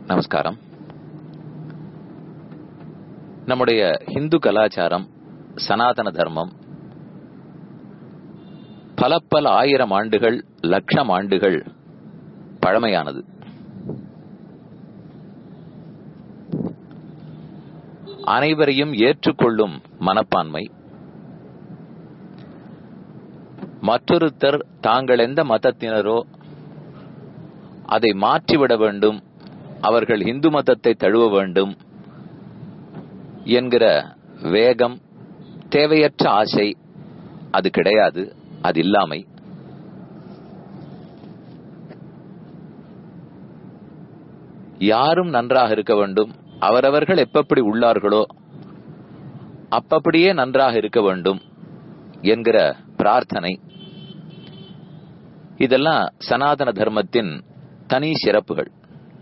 நமஸ்காரம் நம்முடைய இந்து கலாச்சாரம் சனாதன தர்மம் பல பல ஆயிரம் ஆண்டுகள் லட்சம் ஆண்டுகள் பழமையானது அனைவரையும் ஏற்றுக்கொள்ளும் மனப்பான்மை மற்றொருத்தர் தாங்கள் எந்த மதத்தினரோ அதை மாற்றிவிட வேண்டும் அவர்கள் இந்து மதத்தை தழுவ வேண்டும் என்கிற வேகம் தேவையற்ற ஆசை அது கிடையாது அது இல்லாமை யாரும் நன்றாக இருக்க வேண்டும் அவரவர்கள் எப்பப்படி உள்ளார்களோ அப்பப்படியே நன்றாக இருக்க வேண்டும் என்கிற பிரார்த்தனை இதெல்லாம் சனாதன தர்மத்தின் தனி சிறப்புகள்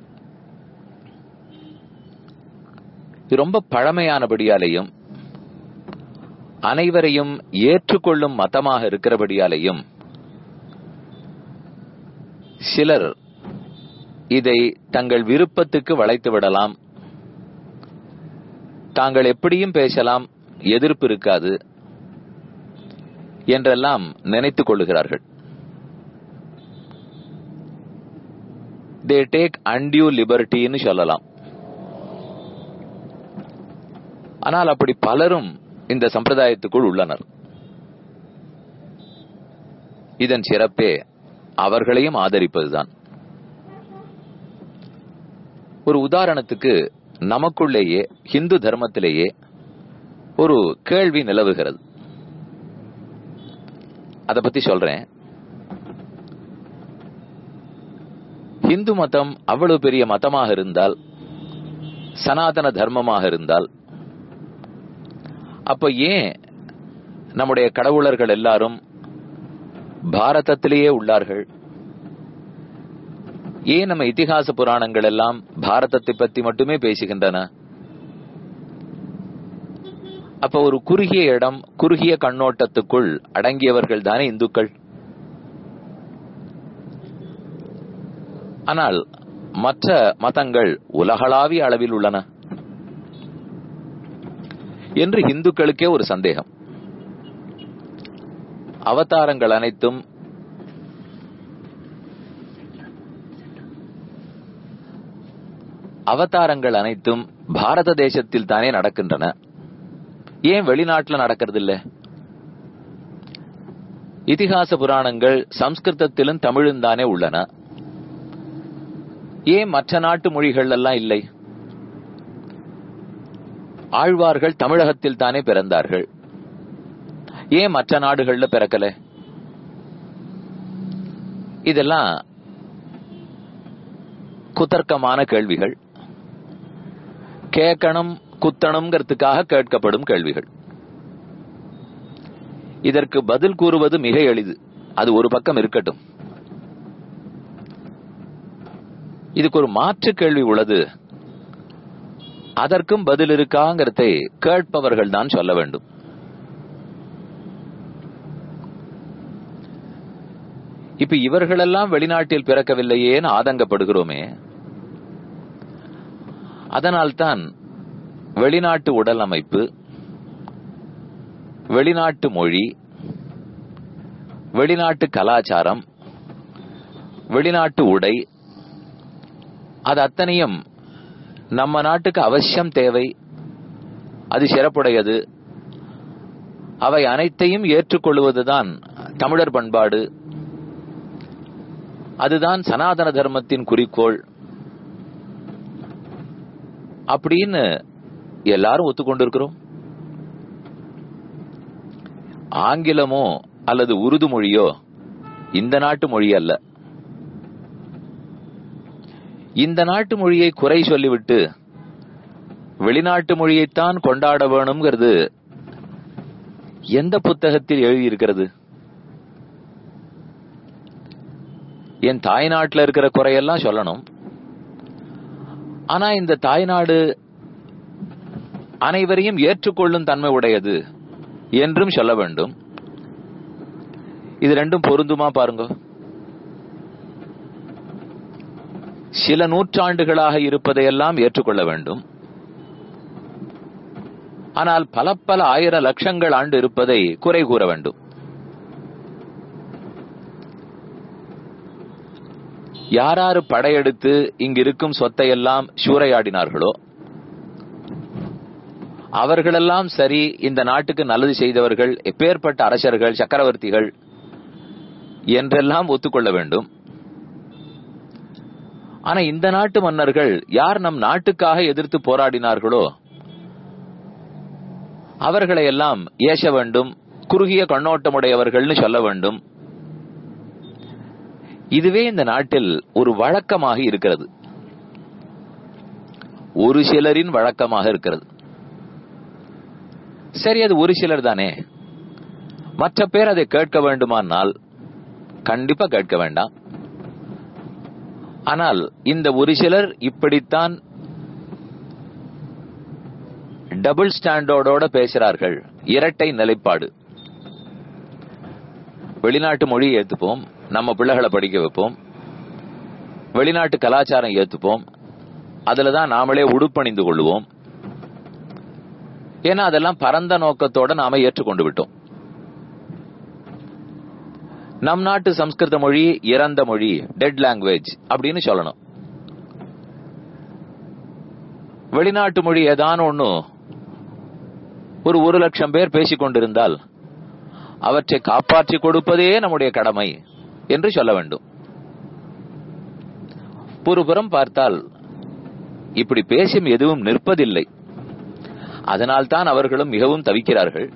இது ரொம்ப பழமையானபடியாலேயும் அனைவரையும் ஏற்றுக்கொள்ளும் மதமாக இருக்கிறபடியாலேயும் சிலர் இதை தங்கள் விருப்பத்துக்கு வளைத்து விடலாம் தாங்கள் எப்படியும் பேசலாம் எதிர்ப்பு இருக்காது என்றெல்லாம் நினைத்துக் கொள்ளுகிறார்கள் தே டேக் அன்டியூ லிபர்ட்டின்னு சொல்லலாம் ஆனால் அப்படி பலரும் இந்த சம்பிரதாயத்துக்குள் உள்ளனர் இதன் சிறப்பே அவர்களையும் ஆதரிப்பதுதான் ஒரு உதாரணத்துக்கு நமக்குள்ளேயே ஹிந்து தர்மத்திலேயே ஒரு கேள்வி நிலவுகிறது அத பத்தி சொல்றேன் இந்து மதம் அவ்வளவு பெரிய மதமாக இருந்தால் சனாதன தர்மமாக இருந்தால் அப்ப ஏன் நம்முடைய கடவுளர்கள் எல்லாரும் பாரதத்திலேயே உள்ளார்கள் ஏன் நம்ம இதிகாச புராணங்கள் எல்லாம் பாரதத்தை பத்தி மட்டுமே பேசுகின்றன அப்ப ஒரு குறுகிய இடம் குறுகிய கண்ணோட்டத்துக்குள் அடங்கியவர்கள் தானே இந்துக்கள் ஆனால் மற்ற மதங்கள் உலகளாவிய அளவில் உள்ளன என்று இந்துக்களுக்கே ஒரு சந்தேகம் அவதாரங்கள் அனைத்தும் அவதாரங்கள் அனைத்தும் பாரத தேசத்தில் தானே நடக்கின்றன ஏன் வெளிநாட்டுல நடக்கிறது இல்ல இதிகாச புராணங்கள் சம்ஸ்கிருதத்திலும் தமிழும் தானே உள்ளன ஏன் மற்ற நாட்டு மொழிகள் எல்லாம் இல்லை ஆழ்வார்கள் தமிழகத்தில் தானே பிறந்தார்கள் ஏன் மற்ற நாடுகள்ல பிறக்கல இதெல்லாம் குதர்க்கமான கேள்விகள் கேட்கணும் குத்தணுங்கிறதுக்காக கேட்கப்படும் கேள்விகள் இதற்கு பதில் கூறுவது மிக எளிது அது ஒரு பக்கம் இருக்கட்டும் இதுக்கு ஒரு மாற்று கேள்வி உள்ளது அதற்கும் பதில் இருக்காங்கிறதை கேட்பவர்கள் தான் சொல்ல வேண்டும் இப்ப இவர்களெல்லாம் வெளிநாட்டில் பிறக்கவில்லையேன்னு ஆதங்கப்படுகிறோமே அதனால்தான் வெளிநாட்டு உடல் அமைப்பு வெளிநாட்டு மொழி வெளிநாட்டு கலாச்சாரம் வெளிநாட்டு உடை அது அத்தனையும் நம்ம நாட்டுக்கு அவசியம் தேவை அது சிறப்புடையது அவை அனைத்தையும் ஏற்றுக்கொள்வதுதான் தமிழர் பண்பாடு அதுதான் சனாதன தர்மத்தின் குறிக்கோள் அப்படின்னு எல்லாரும் ஒத்துக்கொண்டிருக்கிறோம் ஆங்கிலமோ அல்லது உருது மொழியோ இந்த நாட்டு மொழி அல்ல இந்த நாட்டு மொழியை குறை சொல்லிவிட்டு வெளிநாட்டு மொழியைத்தான் கொண்டாட வேணுங்கிறது எந்த புத்தகத்தில் எழுதியிருக்கிறது என் தாய்நாட்டில் இருக்கிற குறையெல்லாம் சொல்லணும் ஆனா இந்த தாய்நாடு அனைவரையும் ஏற்றுக்கொள்ளும் தன்மை உடையது என்றும் சொல்ல வேண்டும் இது ரெண்டும் பொருந்துமா பாருங்க சில நூற்றாண்டுகளாக இருப்பதையெல்லாம் ஏற்றுக்கொள்ள வேண்டும் ஆனால் பல பல ஆயிர லட்சங்கள் ஆண்டு இருப்பதை குறை கூற வேண்டும் யாராரு படையெடுத்து இங்கிருக்கும் சொத்தை எல்லாம் சூறையாடினார்களோ அவர்களெல்லாம் சரி இந்த நாட்டுக்கு நல்லது செய்தவர்கள் எப்பேற்பட்ட அரசர்கள் சக்கரவர்த்திகள் என்றெல்லாம் ஒத்துக்கொள்ள வேண்டும் ஆனா இந்த நாட்டு மன்னர்கள் யார் நம் நாட்டுக்காக எதிர்த்து போராடினார்களோ அவர்களை எல்லாம் ஏச வேண்டும் குறுகிய கண்ணோட்டமுடையவர்கள்னு சொல்ல வேண்டும் இதுவே இந்த நாட்டில் ஒரு வழக்கமாக இருக்கிறது ஒரு சிலரின் வழக்கமாக இருக்கிறது சரி அது ஒரு சிலர் தானே மற்ற பேர் அதை கேட்க வேண்டுமானால் கண்டிப்பா கேட்க வேண்டாம் ஆனால் இந்த ஒரு சிலர் இப்படித்தான் டபுள் ஸ்டாண்டர்டோட பேசுறார்கள் இரட்டை நிலைப்பாடு வெளிநாட்டு மொழியை ஏத்துப்போம் நம்ம பிள்ளைகளை படிக்க வைப்போம் வெளிநாட்டு கலாச்சாரம் ஏத்துப்போம் அதுலதான் நாமளே உடுப்பணிந்து கொள்வோம் ஏன்னா அதெல்லாம் பரந்த நோக்கத்தோட நாம ஏற்றுக்கொண்டு விட்டோம் நம் நாட்டு சம்ஸ்கிருத மொழி இறந்த மொழி டெட் லாங்குவேஜ் அப்படின்னு சொல்லணும் வெளிநாட்டு மொழி ஏதான ஒண்ணு ஒரு ஒரு லட்சம் பேர் பேசிக் கொண்டிருந்தால் அவற்றை காப்பாற்றி கொடுப்பதே நம்முடைய கடமை என்று சொல்ல வேண்டும் ஒருபுறம் பார்த்தால் இப்படி பேசும் எதுவும் நிற்பதில்லை அதனால்தான் அவர்களும் மிகவும் தவிக்கிறார்கள்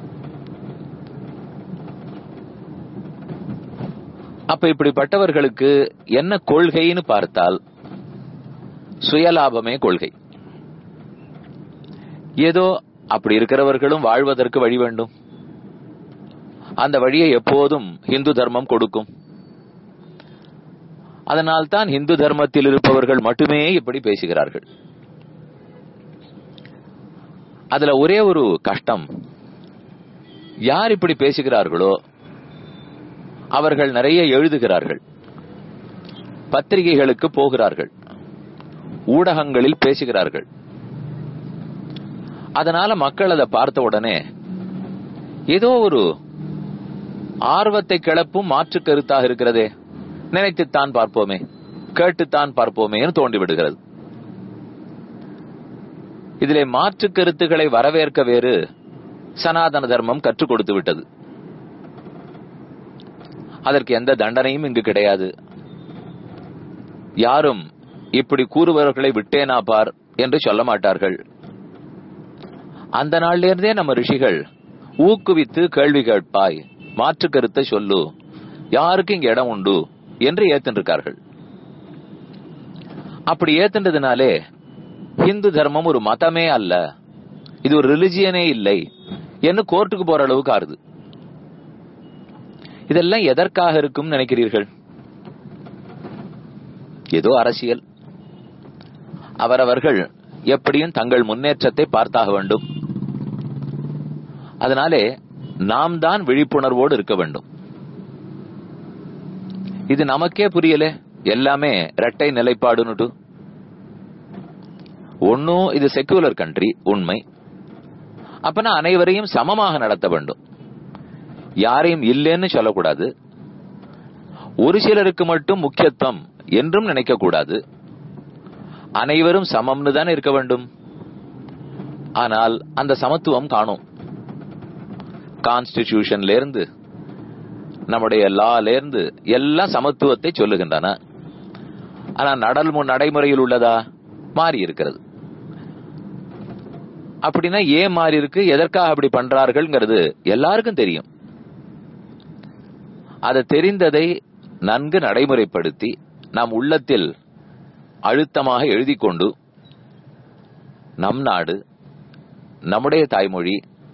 அப்ப இப்படிப்பட்டவர்களுக்கு என்ன கொள்கைன்னு பார்த்தால் சுயலாபமே கொள்கை ஏதோ அப்படி இருக்கிறவர்களும் வாழ்வதற்கு வழி வேண்டும் அந்த வழியை எப்போதும் இந்து தர்மம் கொடுக்கும் அதனால்தான் இந்து தர்மத்தில் இருப்பவர்கள் மட்டுமே இப்படி பேசுகிறார்கள் அதுல ஒரே ஒரு கஷ்டம் யார் இப்படி பேசுகிறார்களோ அவர்கள் நிறைய எழுதுகிறார்கள் பத்திரிகைகளுக்கு போகிறார்கள் ஊடகங்களில் பேசுகிறார்கள் அதனால மக்கள் அதை பார்த்த உடனே ஏதோ ஒரு ஆர்வத்தை கிளப்பும் மாற்று கருத்தாக இருக்கிறதே நினைத்துத்தான் பார்ப்போமே கேட்டுத்தான் பார்ப்போமேன்னு தோண்டி விடுகிறது இதிலே மாற்று கருத்துக்களை வரவேற்க வேறு சனாதன தர்மம் கற்றுக் கொடுத்து விட்டது அதற்கு எந்த தண்டனையும் இங்கு கிடையாது யாரும் இப்படி கூறுபவர்களை விட்டேனா பார் என்று சொல்ல மாட்டார்கள் அந்த நாளிலிருந்தே நம்ம ரிஷிகள் ஊக்குவித்து கேள்வி கேட்பாய் மாற்று கருத்தை சொல்லு யாருக்கு இங்க இடம் உண்டு என்று ஏத்தின்றிருக்கார்கள் அப்படி ஏத்துன்றதுனாலே இந்து தர்மம் ஒரு மதமே அல்ல இது ஒரு ரிலிஜியனே இல்லை என்று கோர்ட்டுக்கு போற அளவுக்கு ஆறுது இதெல்லாம் எதற்காக இருக்கும் நினைக்கிறீர்கள் ஏதோ அரசியல் அவரவர்கள் எப்படியும் தங்கள் முன்னேற்றத்தை பார்த்தாக வேண்டும் அதனாலே நாம் தான் விழிப்புணர்வோடு இருக்க வேண்டும் இது நமக்கே புரியல எல்லாமே இரட்டை நிலைப்பாடுன்னுட்டு ஒன்னும் இது செக்குலர் கண்ட்ரி உண்மை அப்பனா அனைவரையும் சமமாக நடத்த வேண்டும் யாரையும் இல்லைன்னு சொல்லக்கூடாது ஒரு சிலருக்கு மட்டும் முக்கியத்துவம் என்றும் நினைக்க கூடாது அனைவரும் சமம்னு தான் இருக்க வேண்டும் ஆனால் அந்த சமத்துவம் காணும் கான்ஸ்டிடியூஷன்ல இருந்து நம்முடைய லால இருந்து எல்லாம் சமத்துவத்தை சொல்லுகின்றன ஆனா நடல் நடைமுறையில் உள்ளதா மாறி இருக்கிறது அப்படின்னா ஏன் மாறி இருக்கு எதற்காக அப்படி பண்றார்கள்ங்கிறது எல்லாருக்கும் தெரியும் அதை தெரிந்ததை நன்கு நடைமுறைப்படுத்தி நாம் உள்ளத்தில் அழுத்தமாக எழுதி கொண்டு நம் நாடு நம்முடைய தாய்மொழி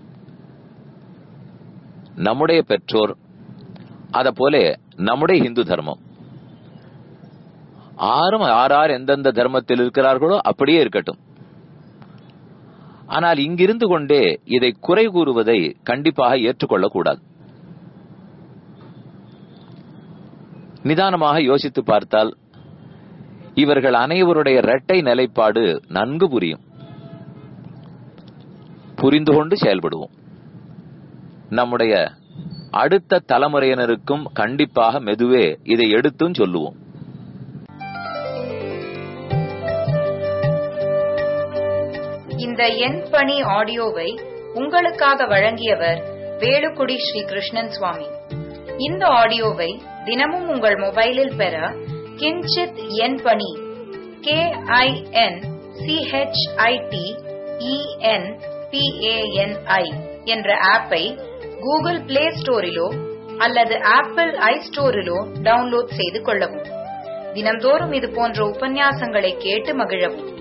நம்முடைய பெற்றோர் அத போல நம்முடைய இந்து தர்மம் ஆறும் யாரார் எந்தெந்த தர்மத்தில் இருக்கிறார்களோ அப்படியே இருக்கட்டும் ஆனால் இங்கிருந்து கொண்டே இதை குறை கூறுவதை கண்டிப்பாக ஏற்றுக்கொள்ளக்கூடாது நிதானமாக யோசித்து பார்த்தால் இவர்கள் அனைவருடைய இரட்டை நிலைப்பாடு நன்கு புரியும் புரிந்து கொண்டு செயல்படுவோம் நம்முடைய அடுத்த தலைமுறையினருக்கும் கண்டிப்பாக மெதுவே இதை எடுத்தும் சொல்லுவோம் இந்த எண் பணி ஆடியோவை உங்களுக்காக வழங்கியவர் வேலுக்குடி ஸ்ரீ கிருஷ்ணன் சுவாமி இந்த ஆடியோவை தினமும் உங்கள் மொபைலில் பெற கிஞ்சித் எண் பணி கே ஐ என் சிஹெச்ஐடி இஎன் பிஏஎன்ஐ என்ற ஆப்பை கூகுள் பிளே ஸ்டோரிலோ அல்லது ஆப்பிள் ஐ ஸ்டோரிலோ டவுன்லோட் செய்து கொள்ளவும் தினம்தோறும் இது போன்ற உபன்யாசங்களை கேட்டு மகிழவும்